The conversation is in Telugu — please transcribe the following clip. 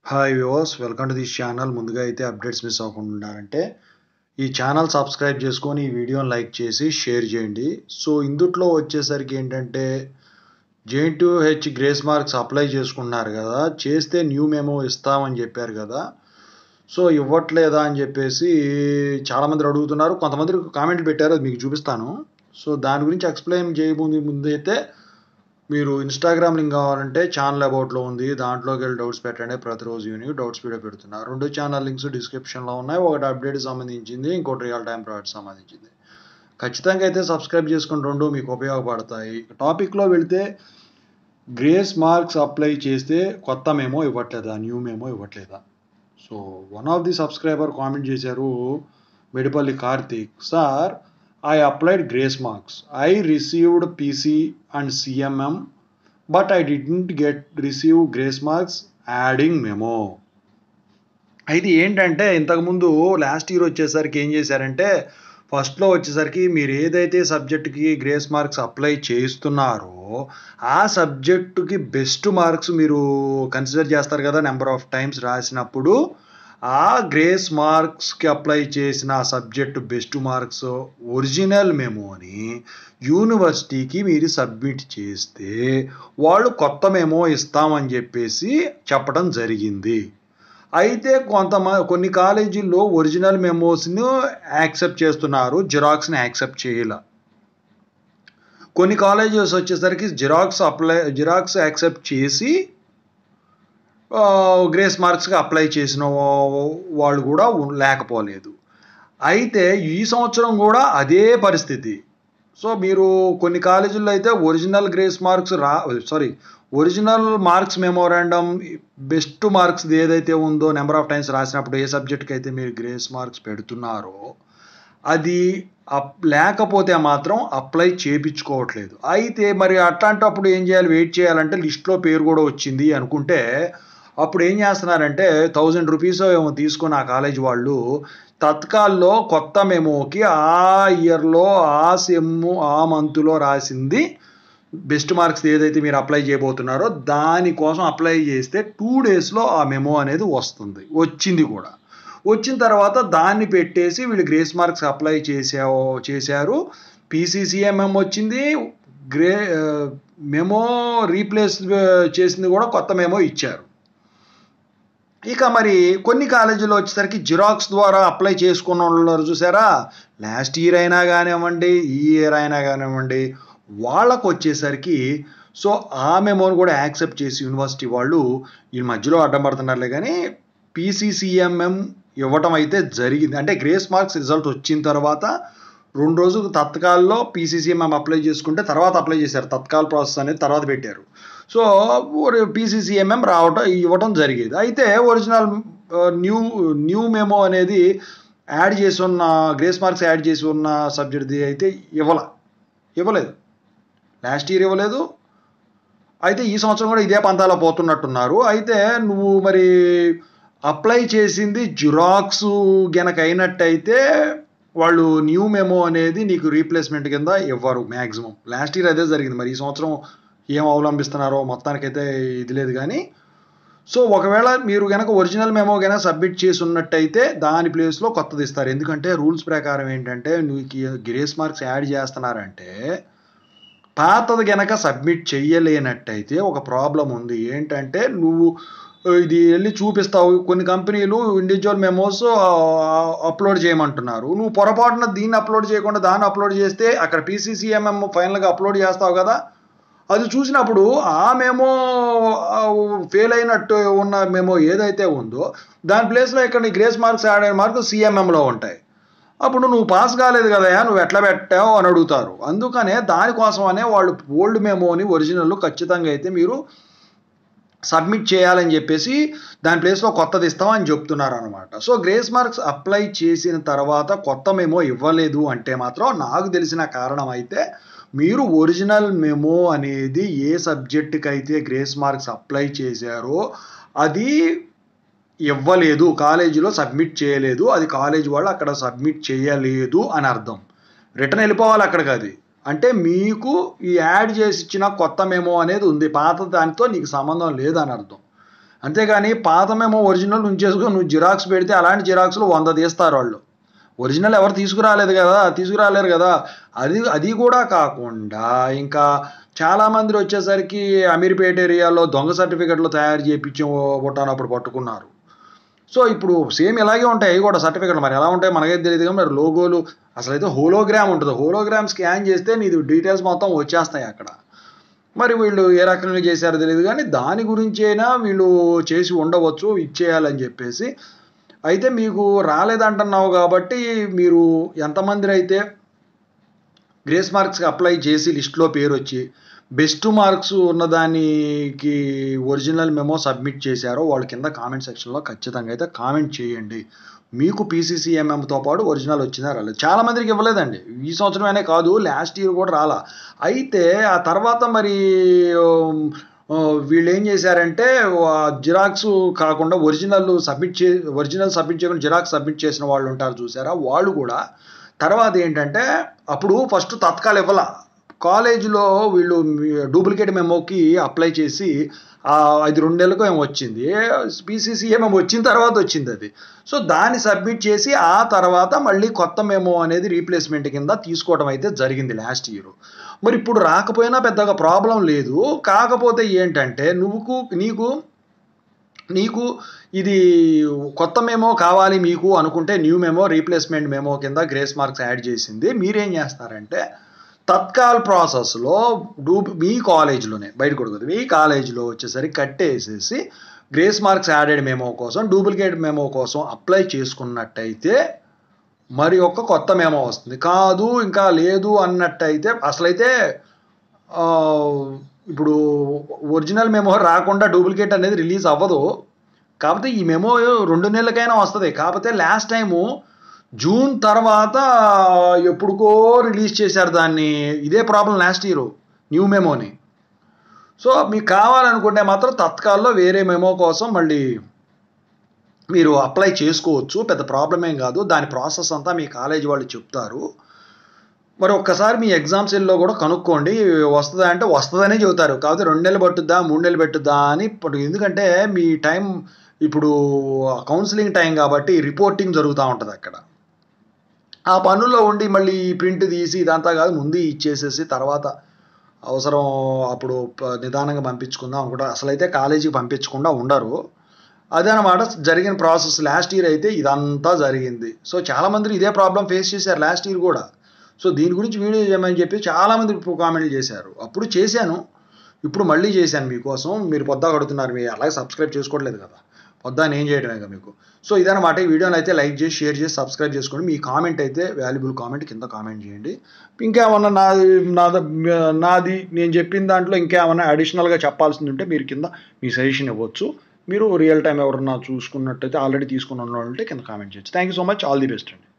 hi viewers welcome to this channel ముందుగా అయితే అప్డేట్స్ మిస్ అవ్వకుండా ఉండాలంటే ఈ ఛానల్ సబ్స్క్రైబ్ చేసుకొని ఈ వీడియోని లైక్ చేసి షేర్ చేయండి సో ఇందుట్లో వచ్చేసరికి ఏంటంటే JNTUH grace marks apply చేసుకున్నారు కదా చేస్తే న్యూ మెమో ఇస్తామని చెప్పారు కదా సో ఇవ్వట్లేదా అని చెప్పేసి చాలామంది అడుగుతున్నారు కొంతమంది కామెంట్లు పెట్టారు అది మీకు చూపిస్తాను సో దాని గురించి ఎక్స్ప్లెయిన్ చేయబోది ముందు అయితే మీరు ఇన్స్టాగ్రామ్ లింక్ కావాలంటే ఛానల్ అబౌట్లో ఉంది దాంట్లోకి వెళ్ళి డౌట్స్ పెట్టండి ప్రతిరోజు ఈవినింగ్ డౌట్స్ వీడియో పెడుతున్నారు రెండు ఛానల్ లింక్స్ డిస్క్రిప్షన్లో ఉన్నాయి ఒకటి అప్డేట్ సంబంధించింది ఇంకోటి రియల్ టైం ప్రాడక్ట్ సంబంధించింది ఖచ్చితంగా అయితే సబ్స్క్రైబ్ చేసుకుని రెండు మీకు ఉపయోగపడతాయి టాపిక్లో వెళితే గ్రేస్ మార్క్స్ అప్లై చేస్తే కొత్త మేమో ఇవ్వట్లేదా న్యూ మేమో ఇవ్వట్లేదా so one of the subscriber comment చేశారు Medipalli Karthik sir I applied grace marks I received PC and CMM but I didn't get receive grace marks adding memo అయితే ఏంటంటే ఇంతకుముందు లాస్ట్ ఇయర్ వచ్చేసరికి ఏం చేశారంటే ఫస్ట్లో వచ్చేసరికి మీరు ఏదైతే సబ్జెక్టుకి గ్రేస్ మార్క్స్ అప్లై చేస్తున్నారో ఆ సబ్జెక్టుకి బెస్ట్ మార్క్స్ మీరు కన్సిడర్ చేస్తారు కదా నెంబర్ ఆఫ్ టైమ్స్ రాసినప్పుడు ఆ గ్రేస్ మార్క్స్కి అప్లై చేసిన సబ్జెక్టు బెస్ట్ మార్క్స్ ఒరిజినల్ మెమోని యూనివర్సిటీకి మీరు సబ్మిట్ చేస్తే వాళ్ళు కొత్త మెమో ఇస్తామని చెప్పేసి చెప్పడం జరిగింది అయితే కొంతమంది కొన్ని కాలేజీల్లో ఒరిజినల్ మెమోస్ను యాక్సెప్ట్ చేస్తున్నారు జిరాక్స్ని యాక్సెప్ట్ చేయాల కొన్ని కాలేజెస్ వచ్చేసరికి జిరాక్స్ అప్లై జిరాక్స్ యాక్సెప్ట్ చేసి గ్రేస్ మార్క్స్కి అప్లై చేసిన వాళ్ళు కూడా లేకపోలేదు అయితే ఈ సంవత్సరం కూడా అదే పరిస్థితి సో మీరు కొన్ని కాలేజీల్లో అయితే ఒరిజినల్ గ్రేస్ మార్క్స్ రా sorry original marks memorandum best marks ఏదైతే ఉందో నెంబర్ ఆఫ్ టైమ్స్ రాసినప్పుడు ఏ సబ్జెక్ట్కి అయితే మీరు గ్రేస్ మార్క్స్ పెడుతున్నారో అది అప్ లేకపోతే మాత్రం అప్లై చేపించుకోవట్లేదు అయితే మరి అట్లాంటప్పుడు ఏం చేయాలి వెయిట్ చేయాలంటే లిస్ట్లో పేరు కూడా వచ్చింది అనుకుంటే అప్పుడు ఏం చేస్తున్నారంటే థౌజండ్ రూపీస్ ఏమో తీసుకుని ఆ కాలేజ్ వాళ్ళు తత్కాల్లో కొత్త మెమోకి ఆ ఇయర్లో ఆ సెమ్ము ఆ మంత్లో రాసింది బెస్ట్ మార్క్స్ ఏదైతే మీరు అప్లై చేయబోతున్నారో దానికోసం అప్లై చేస్తే టూ డేస్లో ఆ మెమో అనేది వస్తుంది వచ్చింది కూడా వచ్చిన తర్వాత దాన్ని పెట్టేసి వీళ్ళు గ్రేస్ మార్క్స్ అప్లై చేసా చేశారు పీసీసీఎంఎం వచ్చింది గ్రే మెమో రీప్లేస్ చేసింది కూడా కొత్త మెమో ఇచ్చారు ఇక మరి కొన్ని కాలేజీలో వచ్చేసరికి జిరాక్స్ ద్వారా అప్లై చేసుకున్న వాళ్ళు చూసారా లాస్ట్ ఇయర్ అయినా కానివ్వండి ఈ ఇయర్ అయినా కానివ్వండి వాళ్ళకు వచ్చేసరికి సో ఆ మెమోని కూడా యాక్సెప్ట్ చేసి యూనివర్సిటీ వాళ్ళు ఈ మధ్యలో అడ్డం పడుతున్నారులే కానీ పీసీసీఎంఎం ఇవ్వటం అయితే జరిగింది అంటే గ్రేస్ మార్క్స్ రిజల్ట్ వచ్చిన తర్వాత రెండు రోజులు తత్కాల్లో పీసీసీఎంఎం అప్లై చేసుకుంటే తర్వాత అప్లై చేశారు తత్కాల్ ప్రాసెస్ అనేది తర్వాత పెట్టారు సో పీసీసీఎంఎం రావటం ఇవ్వటం జరిగేది అయితే ఒరిజినల్ న్యూ న్యూ మెమో అనేది యాడ్ చేసి ఉన్న గ్రేస్ మార్క్స్ యాడ్ చేసి ఉన్న సబ్జెక్ట్ది అయితే ఇవ్వల ఇవ్వలేదు లాస్ట్ ఇయర్ ఇవ్వలేదు అయితే ఈ సంవత్సరం కూడా ఇదే పంతాలో పోతున్నట్టున్నారు అయితే నువ్వు మరి అప్లై చేసింది జిరాక్స్ గనక అయినట్టయితే వాళ్ళు న్యూ మెమో అనేది నీకు రీప్లేస్మెంట్ కింద ఇవ్వరు మ్యాక్సిమం లాస్ట్ ఇయర్ అదే జరిగింది మరి ఈ సంవత్సరం ఏం అవలంబిస్తున్నారో మొత్తానికైతే ఇది లేదు కానీ సో ఒకవేళ మీరు కనుక ఒరిజినల్ మెమో కనుక సబ్మిట్ చేసి ఉన్నట్టయితే దాని ప్లేస్లో కొత్తది ఇస్తారు ఎందుకంటే రూల్స్ ప్రకారం ఏంటంటే నువ్వు గ్రేస్ మార్క్స్ యాడ్ చేస్తున్నారంటే పాతది గనక సబ్మిట్ చెయ్యలేనట్టయితే ఒక ప్రాబ్లం ఉంది ఏంటంటే నువ్వు ఇది వెళ్ళి చూపిస్తావు కొన్ని కంపెనీలు ఇండివిజువల్ మెమోస్ అప్లోడ్ చేయమంటున్నారు నువ్వు పొరపాటున దీన్ని అప్లోడ్ చేయకుండా దాన్ని అప్లోడ్ చేస్తే అక్కడ పీసీసీఎంఎం ఫైనల్గా అప్లోడ్ చేస్తావు కదా అది చూసినప్పుడు ఆ మెమో ఫెయిల్ అయినట్టు ఉన్న మెమో ఏదైతే ఉందో దాని ప్లేస్లో ఇక్కడ నీ గ్రేస్ మార్క్స్ యాడ్ అయిన మార్కులు సిఎంఎంలో ఉంటాయి అప్పుడు నువ్వు పాస్ కాలేదు కదా నువ్వు ఎట్లా పెట్టావు అని అడుగుతారు అందుకనే దానికోసమనే వాళ్ళు ఓల్డ్ మెమోని ఒరిజినల్ ఖచ్చితంగా అయితే మీరు సబ్మిట్ చేయాలని చెప్పేసి దాని ప్లేస్లో కొత్తది ఇస్తామని చెప్తున్నారు అనమాట సో గ్రేస్ మార్క్స్ అప్లై చేసిన తర్వాత కొత్త మెమో ఇవ్వలేదు అంటే మాత్రం నాకు తెలిసిన కారణం అయితే మీరు ఒరిజినల్ మెమో అనేది ఏ సబ్జెక్టుకి అయితే గ్రేస్ మార్క్స్ అప్లై చేశారో అది ఇవ్వలేదు కాలేజీలో సబ్మిట్ చేయలేదు అది కాలేజ్ వాళ్ళు అక్కడ సబ్మిట్ చేయలేదు అని అర్థం రిటర్న్ వెళ్ళిపోవాలి అక్కడికి అది అంటే మీకు ఈ యాడ్ చేసి ఇచ్చిన కొత్త మెమో అనేది ఉంది పాత దానితో నీకు సంబంధం లేదని అర్థం అంతేగాని పాత మేము ఒరిజినల్ ఉంచేసుకొని నువ్వు జిరాక్స్ పెడితే అలాంటి జిరాక్స్లు వంద తీస్తారు వాళ్ళు ఒరిజినల్ ఎవరు తీసుకురాలేదు కదా తీసుకురాలేరు కదా అది అది కూడా కాకుండా ఇంకా చాలామంది వచ్చేసరికి అమీర్పేట ఏరియాలో దొంగ సర్టిఫికెట్లు తయారు చేయించి అప్పుడు పట్టుకున్నారు సో ఇప్పుడు సేమ్ ఇలాగే ఉంటాయి అవి కూడా సర్టిఫికెట్లు మరి ఎలా ఉంటాయి మనకైతే తెలియదు కానీ మరి లోగోలు అసలు అయితే హోలోగ్రామ్ ఉంటుంది హోలోగ్రామ్ స్కాన్ చేస్తే నీది డీటెయిల్స్ మొత్తం వచ్చేస్తాయి అక్కడ మరి వీళ్ళు ఏ రకంగా చేశారో తెలియదు కానీ దాని గురించైనా వీళ్ళు చేసి ఉండవచ్చు ఇచ్చేయాలని చెప్పేసి అయితే మీకు రాలేదంటున్నావు కాబట్టి మీరు ఎంతమంది అయితే గ్రేస్ మార్క్స్కి అప్లై చేసి లిస్ట్లో పేరు వచ్చి బెస్ట్ మార్క్స్ ఉన్నదానికి ఒరిజినల్ మెమో సబ్మిట్ చేశారో వాళ్ళ కింద కామెంట్ సెక్షన్లో ఖచ్చితంగా అయితే కామెంట్ చేయండి మీకు పీసీసీఎంఎంతో పాటు ఒరిజినల్ వచ్చిందా రాలేదు చాలా మందికి ఇవ్వలేదండి ఈ సంవత్సరమేనే కాదు లాస్ట్ ఇయర్ కూడా రాలా అయితే ఆ తర్వాత మరి ఉమ్, ఆ, వీళ్ళు ఏం చేశారంటే జిరాక్స్ కాకుండా ఒరిజినల్ సబ్మిట్ చే ఒరిజినల్ సబ్మిట్ చేయకుండా జిరాక్స్ సబ్మిట్ చేసిన వాళ్ళు ఉంటారు చూసారా వాళ్ళు కూడా తర్వాత ఏంటంటే అప్పుడు ఫస్ట్ తత్కాలు ఇవ్వాల కాలేజీలో వీళ్ళు డూప్లికేట్ మెమోకి అప్లై చేసి ఆ, అది రెండు నెలలకు ఏమో వచ్చింది పీసీసీ ఏమో వచ్చిన తర్వాత వచ్చింది అది సో దాన్ని సబ్మిట్ చేసి ఆ తర్వాత మళ్ళీ కొత్త మెమో అనేది రీప్లేస్మెంట్ కింద తీసుకోవడం అయితే జరిగింది లాస్ట్ ఇయర్ మరి ఇప్పుడు రాకపోయినా పెద్దగా ప్రాబ్లం లేదు కాకపోతే ఏంటంటే నువ్వు నీకు నీకు ఇది కొత్త మెమో కావాలి మీకు అనుకుంటే న్యూ మెమో రీప్లేస్మెంట్ మెమో కింద గ్రేస్ మార్క్స్ యాడ్ చేసింది మీరేం చేస్తారంటే తత్కాల్ ప్రాసెస్లో డూ మీ కాలేజీలోనే బయట కొడుకుతుంది మీ కాలేజీలో వచ్చేసరికి కట్టేసేసి గ్రేస్ మార్క్స్ యాడెడ్ మెమో కోసం డూప్లికేట్ మెమో కోసం అప్లై చేసుకున్నట్టయితే మరి ఒక కొత్త మెమో వస్తుంది కాదు ఇంకా లేదు అన్నట్టయితే అసలైతే ఆ, ఇప్పుడు ఒరిజినల్ మెమో రాకుండా డూప్లికేట్ అనేది రిలీజ్ అవ్వదు కాకపోతే ఈ మెమో రెండు నెలలకైనా వస్తుంది కాకపోతే లాస్ట్ టైము జూన్ తర్వాత ఎప్పుడుకో రిలీజ్ చేశారు దాన్ని ఇదే ప్రాబ్లం లాస్ట్ ఇయర్ న్యూ మెమోని సో మీకు కావాలనుకుంటే మాత్రం తత్కాల్లో వేరే మెమో కోసం మళ్ళీ మీరు అప్లై చేసుకోవచ్చు పెద్ద ప్రాబ్లం ఏం కాదు దాని ప్రాసెస్ అంతా మీ కాలేజీ వాళ్ళు చెప్తారు మరి ఒక్కసారి మీ ఎగ్జామ్ సెల్లో కూడా కనుక్కోండి వస్తుందా అంటే వస్తుందనే చెబుతారు కాకపోతే రెండు నెలలు పట్టుద్దా మూడు నెలలు పెట్టుద్దా అని ఇప్పుడు ఎందుకంటే మీ టైం ఇప్పుడు కౌన్సిలింగ్ టైం కాబట్టి రిపోర్టింగ్ జరుగుతూ ఉంటుంది అక్కడ ఆ పనుల్లో ఉండి మళ్ళీ ప్రింట్ తీసి ఇదంతా కాదు ముందు ఇచ్చేసేసి తర్వాత అవసరం అప్పుడు ప- నిదానంగా పంపించుకుందాం అనుకుంటా అసలైతే కాలేజీకి పంపించకుండా ఉండరు అదనమాట జరిగిన ప్రాసెస్ లాస్ట్ ఇయర్ అయితే ఇదంతా జరిగింది సో చాలా మంది ఇదే ప్రాబ్లం ఫేస్ చేశారు లాస్ట్ ఇయర్ కూడా సో దీని గురించి వీడియో చేయమని చెప్పి చాలా మంది కామెంట్లు చేశారు అప్పుడు చేశాను ఇప్పుడు మళ్ళీ చేశాను మీకోసం మీరు పొద్దా కడుతున్నారు మీరు అలాగే సబ్స్క్రైబ్ చేసుకోవట్లేదు కదా పొద్దా నేను చేయడమే కదా మీకు సో ఇదనమాట ఈ వీడియోని అయితే లైక్ చేసి షేర్ చేసి సబ్స్క్రైబ్ చేసుకోండి మీ కామెంట్ అయితే వాల్యుబుల్ కామెంట్ కింద కామెంట్ చేయండి ఇంకేమన్నా నాది నాది నాది నేను చెప్పిన దాంట్లో ఇంకేమన్నా అడిషనల్గా చెప్పాల్సింది ఉంటే మీరు కింద మీ సజెషన్ ఇవ్వచ్చు మీరు రియల్ టైం ఎవరన్నా చూసుకున్నట్టయితే ఆల్రెడీ తీసుకున్న వాళ్ళు ఉంటే కింద కామెంట్ చేయొచ్చు thank you so much all the best అండి